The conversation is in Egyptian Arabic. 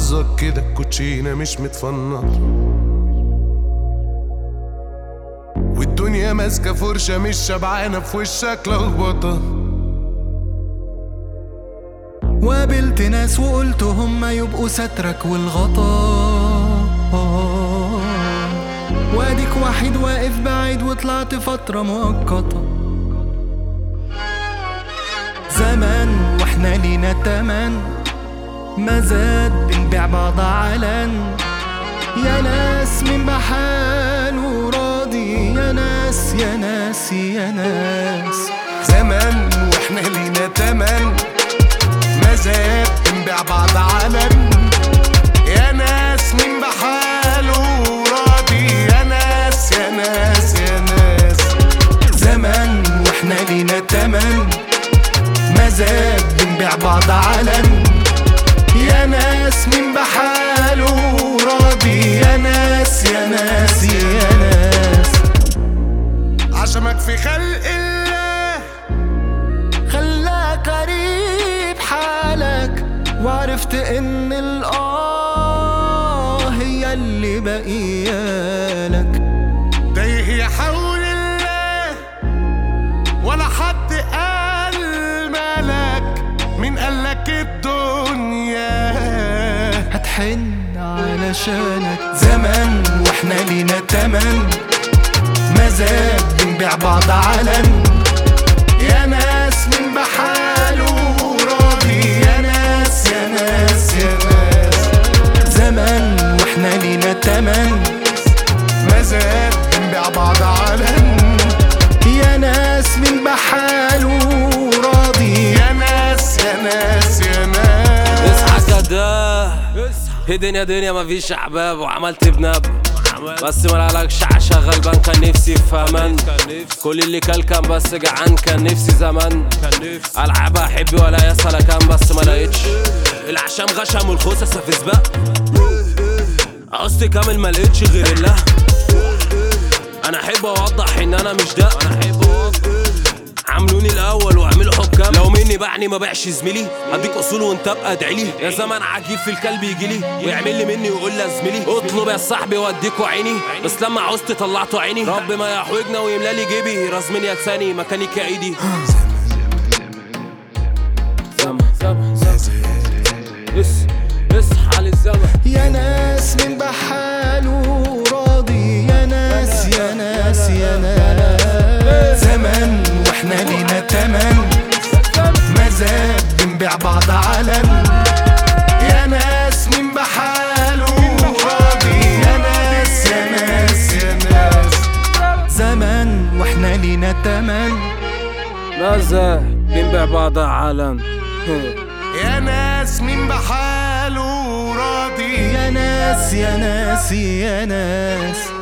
حظك كده الكوتشينة مش متفنطة والدنيا ماسكة فرشة مش شبعانة في وشك لخبطة وقابلت ناس وقلت هما يبقوا سترك والغطا واديك واحد واقف بعيد وطلعت فترة مؤقتة زمان واحنا لينا تمن ما زاد بنبيع بعض علن يا ناس من بحاله راضي يا ناس يا ناس يا ناس زمان واحنا لينا تمن مزاد بنبيع بعض علن يا ناس مين بحاله راضي يا ناس يا ناس يا ناس زمان واحنا لينا تمن مزاد بنبيع بعض علن يا ناس من بحاله راضي يا ناس يا ناس يا ناس عشمك في خلق الله خلاك قريب حالك وعرفت ان الاه هي اللي بقيالك تايه يا حول الله ولا حد قال مالك مين قالك الدنيا هتحن علشانك زمان واحنا لينا تمن مزاد بنبيع بعض علن يا ناس من بحاله راضي يا ناس يا ناس يا ناس زمان واحنا لينا تمن مزاد بنبيع بعض علن يا ناس من بحاله راضي يا ناس يا ناس يا ناس اصحى كده هي دنيا دنيا مفيش احباب وعملت بنب بس ملالكش عشا غلبان كان نفسي في فهمان كل اللي كل كان بس جعان كان نفسي زمان العبها احبي ولا يسأل كان بس ما لقيتش العشام غشم والخوسه في سباق قصدي كامل ما لقيتش غير الله انا احب اوضح ان انا مش ده انا احب اوضح عاملوني الاول واعملوا حكام لو مني بعني ما بيعش زميلي اديك اصول وانت ابقى ادعي لي يا زمان عجيب في الكلب يجي لي ويعمل لي مني ويقول لي يا زميلي اطلب يا صاحبي واديكوا عيني بس لما عوزت طلعتوا عيني رب ما يحوجنا ويملى لي جيبي رزمين يا لساني مكاني كايدي زمن زمن زمن اس اصحى للزمن يا ناس من بحاله راضي يا ناس يا ناس يا ناس زمان واحنا لينا تمن مزاد بنبيع بعض علن يا ناس من بحاله راضي يا ناس يا ناس يا ناس زمان واحنا لينا تمن ماذا بنبيع بعض علن يا ناس مين بحاله راضي يا ناس يا ناس يا ناس